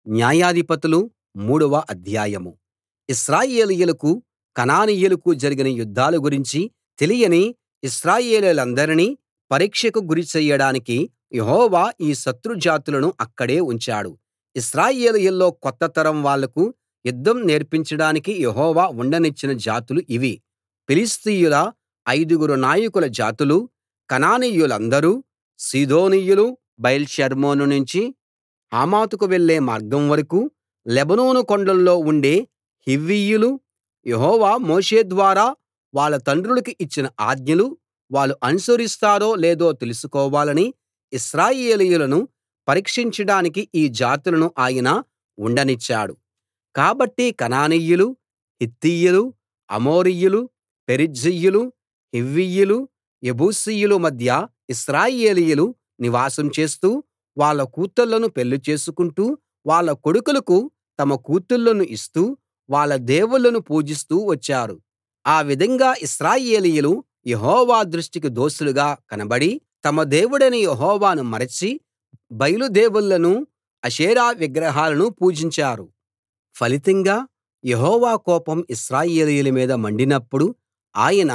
న్యాయాధిపతులు మూడవ అధ్యాయం ఇశ్రాయేలీయులకు కనానీయులకు జరిగిన యుద్ధాల గురించి తెలియని ఇశ్రాయేలీయులందరినీ పరీక్షకు గురి చెయ్యడానికి యెహోవా ఈ శత్రు జాతులను అక్కడే ఉంచాడు ఇశ్రాయేలీయుల్లో కొత్త తరం వాళ్లకు యుద్ధం నేర్పించడానికి యెహోవా ఉండనిచ్చిన జాతులు ఇవి ఫిలిష్తీయుల ఐదుగురు నాయకుల జాతులు కనానీయులందరూ సీదోనీయులు బయల్షెర్మోను నుంచి హమాతుకు వెళ్ళే మార్గం వరకూ లెబానోను కొండల్లో ఉండే హివ్వీయులు యెహోవా మోషే ద్వారా వాళ్ళ తండ్రులకు ఇచ్చిన ఆజ్ఞలు వాళ్ళు అనుసరిస్తారో లేదో తెలుసుకోవాలని ఇశ్రాయేలీయులను పరీక్షించడానికి ఈ జాతులను ఆయన ఉండనిచ్చాడు కాబట్టి కనానీయులు హిత్తీయులు అమోరీయులు పెరిజ్జీయులు హివ్వీయులు యెబూసీయుల మధ్య ఇశ్రాయేలీయులు నివాసం చేస్తూ వాళ్ళ కూతుళ్ళను పెళ్లి చేసుకుంటూ వాళ్ళ కొడుకులకు తమ కూతుళ్ళను ఇస్తూ వాళ్ళ దేవుళ్ళను పూజిస్తూ వచ్చారు ఆ విధంగా ఇశ్రాయేలీయులు యెహోవా దృష్టికి దోషులుగా కనబడి తమ దేవుడైన యెహోవాను మరచి బయలు దేవుళ్ళను అషేరా విగ్రహాలను పూజించారు ఫలితంగా యెహోవా కోపం ఇశ్రాయేలీయుల మీద మండినప్పుడు ఆయన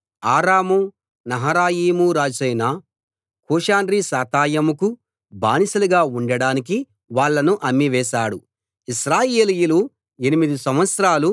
ఆరాము నహరాయిము రాజైన కూషన్రిషాతాయిముకు బానిసలుగా ఉండడానికి వాళ్ళను అమ్మివేశాడు ఇశ్రాయేలీయులు ఎనిమిది సంవత్సరాలు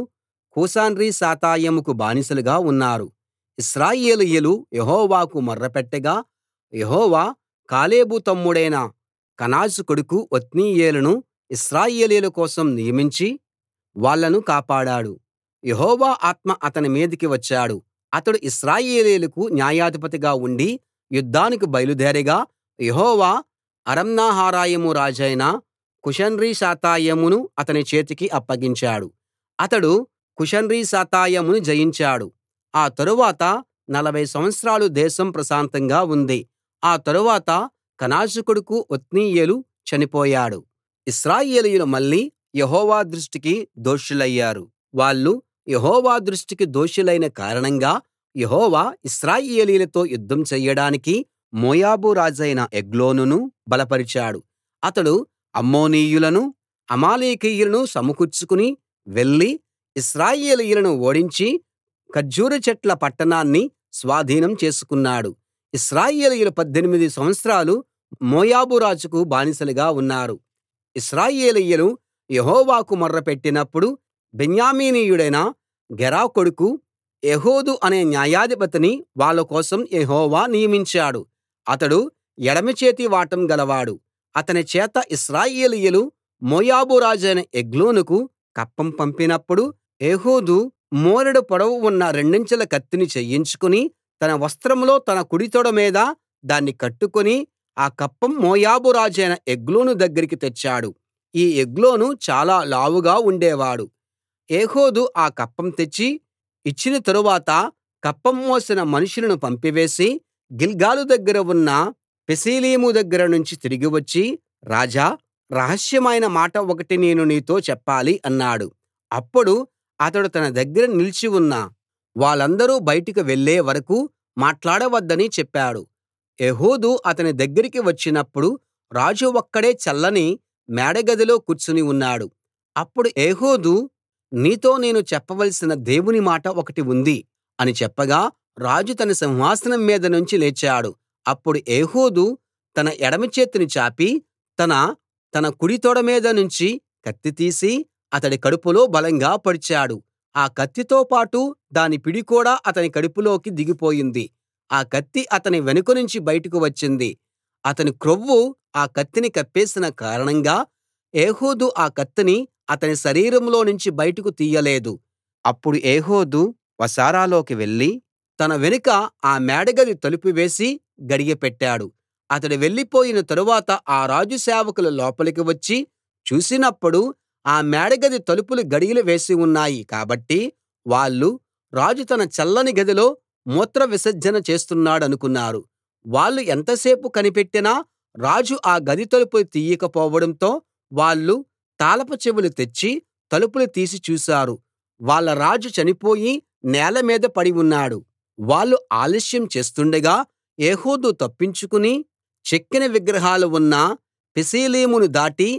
కూషన్రిషాతాయిముకు బానిసలుగా ఉన్నారు ఇశ్రాయేలీయులు యెహోవాకు మొర్రపెట్టగా యెహోవా కాలేబు తమ్ముడైన కనజు కొడుకు ఒత్నీయేలును ఇశ్రాయేలీయుల కోసం నియమించి వాళ్ళను కాపాడాడు యెహోవా ఆత్మ అతని మీదికి వచ్చాడు అతడు ఇశ్రాయేలీయులకు న్యాయాధిపతిగా ఉండి యుద్ధానికి బయలుదేరగా యెహోవా అరామ్నహరాయిము రాజైన కూషన్రిషాతాయిమును అతని చేతికి అప్పగించాడు అతడు కూషన్రిషాతాయిమును జయించాడు ఆ తరువాత నలభై సంవత్సరాలు దేశం ప్రశాంతంగా ఉంది ఆ తరువాత కనజు కొడుకు ఒత్నీయేలు చనిపోయాడు ఇశ్రాయేలీయులు మళ్ళీ యెహోవా దృష్టికి దోషులయ్యారు వాళ్ళు యెహోవా దృష్టికి దోషులైన కారణంగా యెహోవా ఇశ్రాయేలీయులతో యుద్ధం చెయ్యడానికి మోయాబు రాజైన ఎగ్లోనును బలపరిచాడు అతడు అమ్మోనీయులను అమాలేకీయులను సమకూర్చుకుని వెళ్లి ఇశ్రాయేలీయులను ఓడించి ఖర్జూర చెట్ల పట్టణాన్ని స్వాధీనం చేసుకున్నాడు ఇశ్రాయేలీయులు పద్దెనిమిది సంవత్సరాలు మోయాబు రాజుకు బానిసలుగా ఉన్నారు ఇశ్రాయేలీయులు యెహోవాకు మొర్రపెట్టినప్పుడు బెన్యామీనీయుడైన గెరా కొడుకు ఏహూదు అనే న్యాయాధిపతిని వాళ్ళ కోసం యెహోవా నియమించాడు అతడు ఎడమ చేతి వాటం గలవాడు అతని చేత ఇశ్రాయేలీయులు మోయాబు రాజైన ఎగ్లోనుకు కప్పం పంపినప్పుడు ఏహూదు మోరెడు పొడవు ఉన్న రెండంచుల కత్తిని చేయించుకుని తన వస్త్రంలో తన కుడి తొడ మీద దాన్ని కట్టుకుని ఆ కప్పం మోయాబు రాజైన ఎగ్లోను దగ్గరికి తెచ్చాడు ఈ ఎగ్లోను చాలా లావుగా ఉండేవాడు ఏహూదు ఆ కప్పం తెచ్చి ఇచ్చిన తరువాత కప్పం మోసిన మనుషులను పంపివేసి గిల్గాలు దగ్గర ఉన్న పెసీలీము దగ్గర నుంచి తిరిగి వచ్చి రాజా రహస్యమైన మాట ఒకటి నేను నీతో చెప్పాలి అన్నాడు అప్పుడు అతడు తన దగ్గర నిలిచి ఉన్న వాళ్ళందరూ బయటికి వెళ్ళే వరకూ మాట్లాడవద్దని చెప్పాడు ఏహూదు అతని దగ్గరికి వచ్చినప్పుడు రాజు ఒక్కడే చల్లని మేడగదిలో కూర్చుని ఉన్నాడు అప్పుడు ఏహూదు నీతో నేను చెప్పవలసిన దేవుని మాట ఒకటి ఉంది అని చెప్పగా రాజు తన సింహాసనం మీద నుంచి లేచాడు అప్పుడు ఏహూదు తన ఎడమ చేతిని చాపి తన తన కుడి తొడ మీద నుంచి కత్తి తీసి అతడి కడుపులో బలంగా పొడిచాడు ఆ కత్తితో పాటు దాని పిడి కూడా అతని కడుపులోకి దిగిపోయింది ఆ కత్తి అతని వెనుక నుంచి బయటకు వచ్చింది అతని క్రొవ్వు ఆ కత్తిని కప్పేసిన కారణంగా ఏహూదు ఆ కత్తిని అతని శరీరంలో నుంచి బయటకు తీయలేదు అప్పుడు ఏహూదు వసారాలోకి వెళ్లి తన వెనుక ఆ మేడగది తలుపు వేసి గడియ పెట్టాడు అతడు వెళ్లిపోయిన తరువాత ఆ రాజు సేవకులు లోపలికి వచ్చి చూసినప్పుడు ఆ మేడగది తలుపులు గడియలు వేసి ఉన్నాయి కాబట్టి వాళ్ళు రాజు తన చల్లని గదిలో మూత్ర విసర్జన చేస్తున్నాడనుకున్నారు వాళ్ళు ఎంతసేపు కనిపెట్టినా రాజు ఆ గది తలుపులు తీయకపోవడంతో వాళ్ళు తాళపు చెవులు తెచ్చి తలుపులు తీసి చూశారు వాళ్ళ రాజు చనిపోయి నేల మీద పడి ఉన్నాడు వాళ్ళు ఆలస్యం చేస్తుండగా ఏహూదు తప్పించుకుని చెక్కిన విగ్రహాలు ఉన్న పెసీలీమును దాటి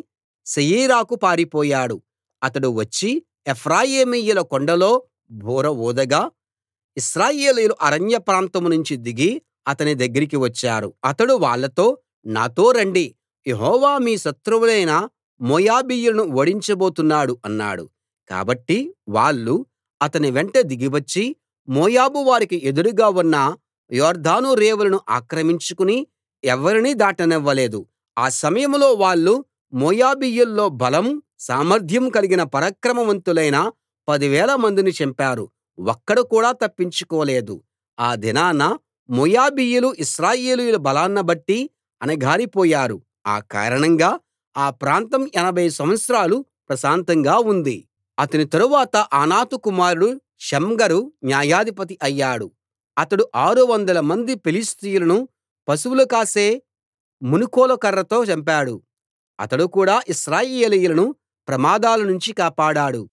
సెయీరాకు పారిపోయాడు అతడు వచ్చి ఎఫ్రాయిమీయుల కొండలో బూర ఊదగా ఇశ్రాయేలీయులు అరణ్య ప్రాంతం నుంచి దిగి అతని దగ్గరికి వచ్చారు అతడు వాళ్ళతో నాతో రండి యెహోవా మీ శత్రువులైన మోయాబీయులను ఓడించబోతున్నాడు అన్నాడు కాబట్టి వాళ్ళు అతని వెంట దిగివచ్చి మోయాబు వారికి ఎదురుగా ఉన్న యొర్దాను రేవులను ఆక్రమించుకుని ఎవరినీ దాటనివ్వలేదు ఆ సమయంలో వాళ్ళు మోయాబీయుల్లో బలం సామర్థ్యం కలిగిన పరాక్రమవంతులైన పదివేల మందిని చంపారు ఒక్కడు కూడా తప్పించుకోలేదు ఆ దినాన మోయాబీయులు ఇశ్రాయేలీయుల బలాన్ని బట్టి అణగారిపోయారు ఆ కారణంగా ఆ ప్రాంతం ఎనభై సంవత్సరాలు ప్రశాంతంగా ఉంది అతని తరువాత అనాతు కుమారుడు షమ్గరు న్యాయాధిపతి అయ్యాడు అతడు ఆరు వందల మంది ఫిలిష్తీయులను పశువులు కాసే మునుకోల కర్రతో చంపాడు అతడు కూడా ఇశ్రాయేలీయులను ప్రమాదాల నుంచి కాపాడాడు